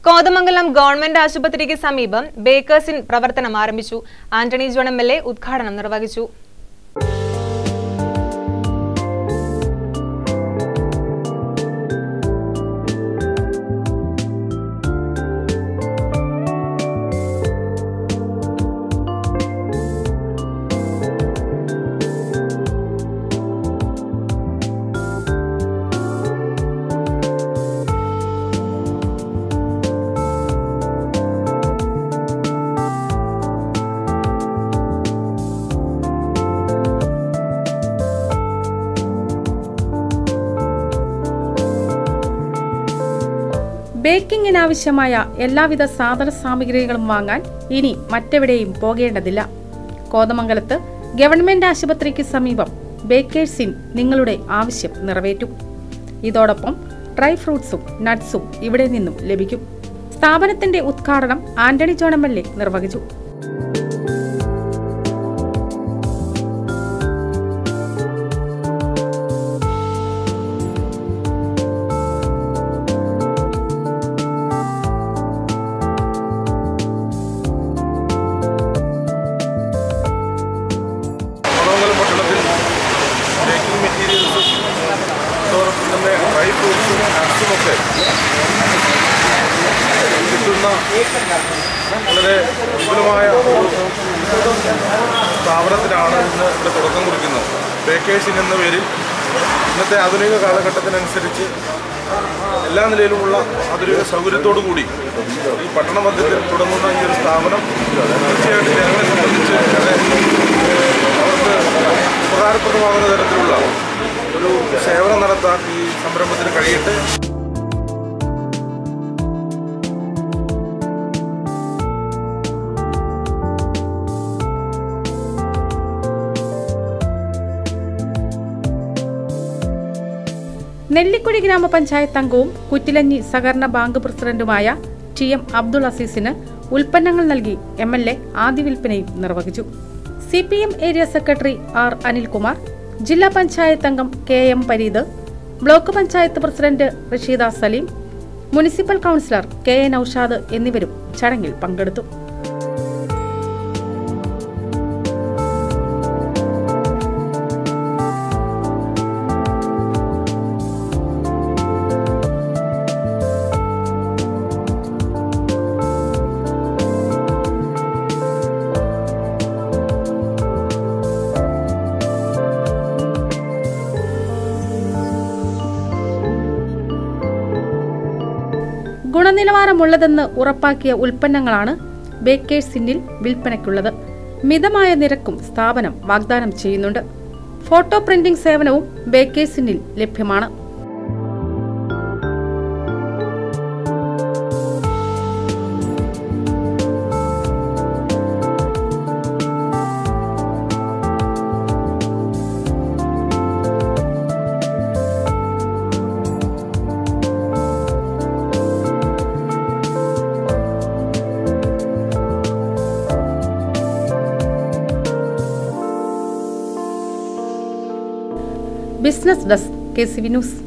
Kothamangalam government ആശുപത്രിക്ക് സമീപം ബേക്കേഴ്സിൻ പ്രവർത്തനം ആരംഭിച്ചു Antony John M L A ഉദ്ഘാടനം നിർവഹിച്ചു ബേക്കിങ്ങിനാവശ്യമായ എല്ലാവിധ സാധന സാമഗ്രികളും വാങ്ങാൻ ഇനി മറ്റെവിടെയും പോകേണ്ടതില്ല കോതമംഗലത്ത് ഗവൺമെന്റ് ആശുപത്രിക്ക് സമീപം ബേക്കേഴ്സിൻ നിങ്ങളുടെ ആവശ്യം നിറവേറ്റും ഇതോടൊപ്പം ഡ്രൈ ഫ്രൂട്ട്സും നട്ട്സും ഇവിടെ നിന്നും ലഭിക്കും സ്ഥാപനത്തിന്റെ ഉദ്ഘാടനം Antony John M L A നിർവഹിച്ചു കോതമംഗലം പട്ടണത്തിൽ ബേക്കിംഗ് മെറ്റീരിയൽസും അതോടൊപ്പം തന്നെ ഡ്രൈ ഫ്രൂട്ട്സും നട്ട്സുമൊക്കെ കിട്ടുന്ന വളരെ വിപുലമായ ഒരു സ്ഥാപനത്തിനാണ് ഇന്ന് ഇവിടെ തുടക്കം കുറിക്കുന്നത് ബേക്കേഴ്സിൻ എന്ന പേരിൽ ഇന്നത്തെ ആധുനിക കാലഘട്ടത്തിനനുസരിച്ച് എല്ലാ നിലയിലുമുള്ള ആധുനിക സൗകര്യത്തോടു കൂടി ഈ പട്ടണ മധ്യത്തിൽ തുടങ്ങുന്ന ഈ ഒരു സ്ഥാപനം തീർച്ചയായിട്ടും ജനങ്ങളെ സംബന്ധിച്ച് വളരെ അവർക്ക് ഉപകാരപ്രദമാകുന്ന തരത്തിലുള്ള ഒരു സേവനം നടത്താൻ ഈ സംരംഭത്തിന് കഴിയട്ടെ നെല്ലിക്കുഴി ഗ്രാമപഞ്ചായത്ത് അംഗവും കുറ്റിലഞ്ഞി സഹകരണ ബാങ്ക് പ്രസിഡന്റുമായ ടി എം അബ്ദുൾ അസീസിന് ഉൽപ്പന്നങ്ങൾ നൽകി എം എൽ എ ആദ്യ വിൽപ്പനയും നിർവഹിച്ചു C P M area secretary R Anilkumar ജില്ലാ പഞ്ചായത്ത് അംഗം K M Pareed block panchayat president Rasheeda Saleem municipal councillor K A Naushad എന്നിവരും ചടങ്ങിൽ പങ്കെടുത്തു ഗുണനിലവാരമുള്ളതെന്ന് ഉറപ്പാക്കിയ ഉൽപ്പന്നങ്ങളാണ് ബേക്കേഴ്സ് ഇന്നിൽ വിൽപ്പനയ്ക്കുള്ളത് മിതമായ നിരക്കും സ്ഥാപനം വാഗ്ദാനം ചെയ്യുന്നുണ്ട് ഫോട്ടോ പ്രിന്റിംഗ് സേവനവും ബേക്കേഴ്സ് ഇന്നിൽ ലഭ്യമാണ് business desk K C V news